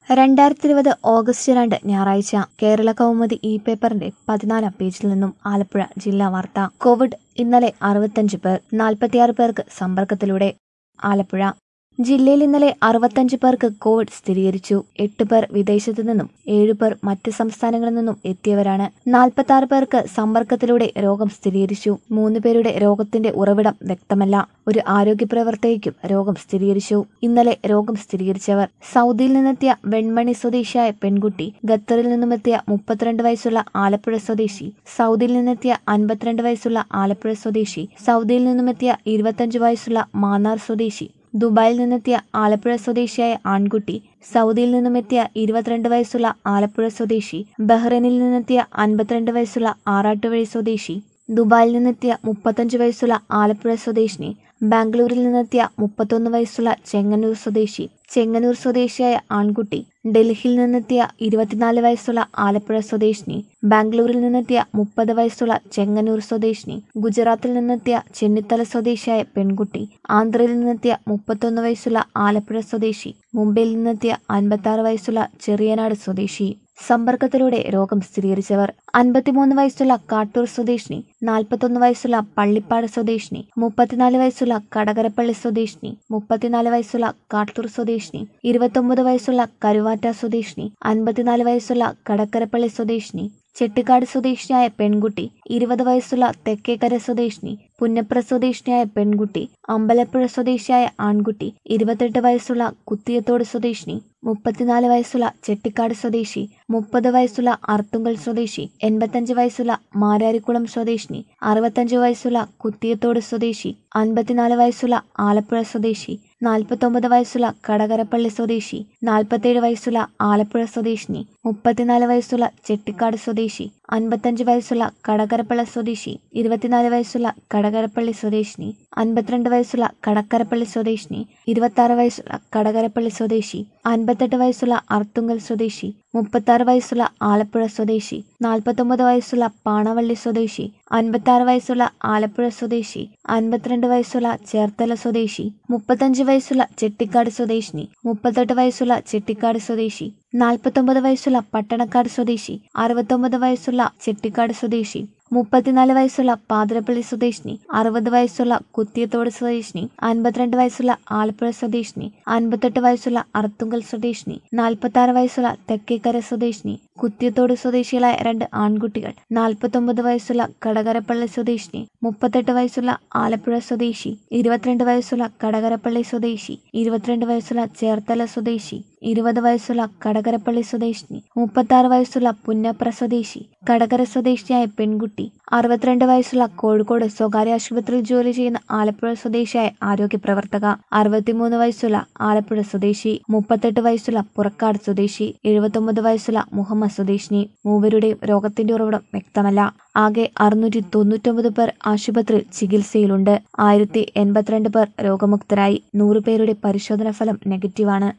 രണ്ടായിരത്തി ഇരുപത് ഓഗസ്റ്റ് രണ്ട് ഞായറാഴ്ച കേരള കൗമുദി ഇ പേപ്പറിന്റെ പതിനാലാം പേജിൽ നിന്നും ആലപ്പുഴ ജില്ലാ വാർത്ത കോവിഡ് ഇന്നലെ അറുപത്തഞ്ച് പേർ നാൽപ്പത്തിയാറ് പേർക്ക് സമ്പർക്കത്തിലൂടെ ആലപ്പുഴ ജില്ലയിൽ ഇന്നലെ അറുപത്തഞ്ച് പേർക്ക് കോവിഡ് സ്ഥിരീകരിച്ചു എട്ട് പേർ വിദേശത്തു നിന്നും ഏഴു പേർ മറ്റ് സംസ്ഥാനങ്ങളിൽ നിന്നും എത്തിയവരാണ് നാൽപ്പത്തി ആറ് പേർക്ക് സമ്പർക്കത്തിലൂടെ രോഗം സ്ഥിരീകരിച്ചു മൂന്ന് പേരുടെ രോഗത്തിന്റെ ഉറവിടം വ്യക്തമല്ല ഒരു ആരോഗ്യ പ്രവർത്തകയ്ക്കും രോഗം സ്ഥിരീകരിച്ചു ഇന്നലെ രോഗം സ്ഥിരീകരിച്ചവർ സൗദിയിൽ നിന്നെത്തിയ വെൺമണി സ്വദേശിയായ പെൺകുട്ടി ഖത്തറിൽ നിന്നുമെത്തിയ മുപ്പത്തിരണ്ട് വയസ്സുള്ള ആലപ്പുഴ സ്വദേശി സൗദിയിൽ നിന്നെത്തിയ അൻപത്തിരണ്ട് വയസ്സുള്ള ആലപ്പുഴ സ്വദേശി സൗദിയിൽ നിന്നുമെത്തിയ ഇരുപത്തഞ്ച് വയസ്സുള്ള മാന്നാർ സ്വദേശി ദുബായിൽ നിന്നെത്തിയ ആലപ്പുഴ സ്വദേശിയായ ആൺകുട്ടി സൗദിയിൽ നിന്നുമെത്തിയ ഇരുപത്തിരണ്ട് വയസ്സുള്ള ആലപ്പുഴ സ്വദേശി ബഹ്റൈനിൽ നിന്നെത്തിയ അൻപത്തിരണ്ട് വയസ്സുള്ള ആറാട്ടുവഴി സ്വദേശി ദുബായിൽ നിന്നെത്തിയ മുപ്പത്തഞ്ച് വയസ്സുള്ള ആലപ്പുഴ സ്വദേശിനി ബാംഗ്ലൂരിൽ നിന്നെത്തിയ മുപ്പത്തൊന്ന് വയസ്സുള്ള ചെങ്ങന്നൂർ സ്വദേശി ചെങ്ങന്നൂർ സ്വദേശിയായ ആൺകുട്ടി ഡൽഹിയിൽ നിന്നെത്തിയ ഇരുപത്തിനാല് വയസ്സുള്ള ആലപ്പുഴ സ്വദേശിനി ബാംഗ്ലൂരിൽ നിന്നെത്തിയ മുപ്പത് വയസ്സുള്ള ചെങ്ങന്നൂർ സ്വദേശിനി ഗുജറാത്തിൽ നിന്നെത്തിയ ചെന്നിത്തല സ്വദേശിയായ പെൺകുട്ടി ആന്ധ്രയിൽ നിന്നെത്തിയ മുപ്പത്തൊന്ന് വയസ്സുള്ള ആലപ്പുഴ സ്വദേശി മുംബൈയിൽ നിന്നെത്തിയ അൻപത്തി വയസ്സുള്ള ചെറിയനാട് സ്വദേശി സമ്പർക്കത്തിലൂടെ രോഗം സ്ഥിരീകരിച്ചവർ അൻപത്തിമൂന്ന് വയസ്സുള്ള കാട്ടൂർ സ്വദേശിനി നാൽപ്പത്തൊന്ന് വയസ്സുള്ള പള്ളിപ്പാട് സ്വദേശിനി മുപ്പത്തിനാല് വയസ്സുള്ള കടകരപ്പള്ളി സ്വദേശിനി മുപ്പത്തിനാല് വയസ്സുള്ള കാട്ടൂർ സ്വദേശിനി ഇരുപത്തൊമ്പത് വയസ്സുള്ള കരുവാറ്റ സ്വദേശിനി അൻപത്തിനാല് വയസ്സുള്ള കടക്കരപ്പള്ളി സ്വദേശിനി ചെട്ടിക്കാട് സ്വദേശിനിയായ പെൺകുട്ടി ഇരുപത് വയസ്സുള്ള തെക്കേക്കര സ്വദേശിനി പുന്നപ്ര സ്വദേശിനിയായ പെൺകുട്ടി അമ്പലപ്പുഴ സ്വദേശിയായ ആൺകുട്ടി ഇരുപത്തെട്ട് വയസ്സുള്ള കുത്തിയത്തോട് സ്വദേശിനി മുപ്പത്തിനാല് വയസ്സുള്ള ചെട്ടിക്കാട് സ്വദേശി മുപ്പത് വയസ്സുള്ള അർത്തുങ്കൽ സ്വദേശി എൺപത്തഞ്ച് വയസ്സുള്ള മാരാരിക്കുളം സ്വദേശിനി അറുപത്തഞ്ച് വയസ്സുള്ള കുത്തിയത്തോട് സ്വദേശി അൻപത്തിനാല് വയസ്സുള്ള ആലപ്പുഴ സ്വദേശി നാൽപ്പത്തൊമ്പത് വയസ്സുള്ള കടകരപ്പള്ളി സ്വദേശി നാൽപ്പത്തേഴ് വയസ്സുള്ള ആലപ്പുഴ സ്വദേശിനി മുപ്പത്തിനാല് വയസ്സുള്ള ചെട്ടിക്കാട് സ്വദേശി അൻപത്തഞ്ച് വയസ്സുള്ള കടകരപ്പള്ള സ്വദേശി ഇരുപത്തിനാല് വയസ്സുള്ള കടകരപ്പള്ളി സ്വദേശിനി അൻപത്തിരണ്ട് വയസ്സുള്ള കടക്കരപ്പള്ളി സ്വദേശിനി ഇരുപത്തി വയസ്സുള്ള കടകരപ്പള്ളി സ്വദേശി അൻപത്തെട്ട് വയസ്സുള്ള അർത്തുങ്കൽ സ്വദേശി മുപ്പത്തി വയസ്സുള്ള ആലപ്പുഴ സ്വദേശി നാൽപ്പത്തൊമ്പത് വയസ്സുള്ള പാണവള്ളി സ്വദേശി അൻപത്തി വയസ്സുള്ള ആലപ്പുഴ സ്വദേശി അൻപത്തിരണ്ട് വയസ്സുള്ള ചേർത്തല സ്വദേശി മുപ്പത്തഞ്ച് വയസ്സുള്ള ചെട്ടിക്കാട് സ്വദേശിനി മുപ്പത്തെട്ട് വയസ്സുള്ള ചെട്ടിക്കാട് സ്വദേശി നാൽപ്പത്തൊമ്പത് വയസ്സുള്ള പട്ടണക്കാട് സ്വദേശി അറുപത്തൊമ്പത് വയസ്സുള്ള ചെട്ടിക്കാട് സ്വദേശി മുപ്പത്തിനാല് വയസ്സുള്ള പാതിരപ്പള്ളി സ്വദേശിനി അറുപത് വയസ്സുള്ള കുത്തിയത്തോട് സ്വദേശിനി അൻപത്തിരണ്ട് വയസ്സുള്ള ആലപ്പുഴ സ്വദേശിനി അൻപത്തെട്ട് വയസ്സുള്ള അർത്തുങ്കൽ സ്വദേശിനി നാൽപ്പത്തി ആറ് വയസ്സുള്ള തെക്കേക്കര സ്വദേശിനി കുത്തിയത്തോട് സ്വദേശികളായ രണ്ട് ആൺകുട്ടികൾ നാൽപ്പത്തൊമ്പത് വയസ്സുള്ള കടകരപ്പള്ളി സ്വദേശിനി മുപ്പത്തെട്ട് വയസ്സുള്ള ആലപ്പുഴ സ്വദേശി ഇരുപത്തിരണ്ട് വയസ്സുള്ള കടകരപ്പള്ളി സ്വദേശി ഇരുപത്തിരണ്ട് വയസ്സുള്ള ചേർത്തല സ്വദേശി ഇരുപത് വയസ്സുള്ള കടകരപ്പള്ളി സ്വദേശിനി മുപ്പത്തി ആറ് വയസ്സുള്ള പുന്നപ്ര സ്വദേശി കടകര സ്വദേശിയായ പെൺകുട്ടി അറുപത്തിരണ്ട് വയസ്സുള്ള കോഴിക്കോട് സ്വകാര്യ ആശുപത്രിയിൽ ജോലി ചെയ്യുന്ന ആലപ്പുഴ സ്വദേശിയായ ആരോഗ്യ പ്രവർത്തക അറുപത്തിമൂന്ന് വയസ്സുള്ള ആലപ്പുഴ സ്വദേശി മുപ്പത്തെട്ട് വയസ്സുള്ള പുറക്കാട് സ്വദേശി എഴുപത്തൊമ്പത് വയസ്സുള്ള മുഹമ്മദ് സ്വദേശിനി മൂവരുടെയും രോഗത്തിന്റെ ഉറവിടം വ്യക്തമല്ല ആകെ അറുന്നൂറ്റി തൊണ്ണൂറ്റൊമ്പത് പേർ ആശുപത്രിയിൽ ചികിത്സയിലുണ്ട് ആയിരത്തി എൺപത്തിരണ്ട് പേർ രോഗമുക്തരായി നൂറ് പേരുടെ പരിശോധനാ ഫലം നെഗറ്റീവാണ്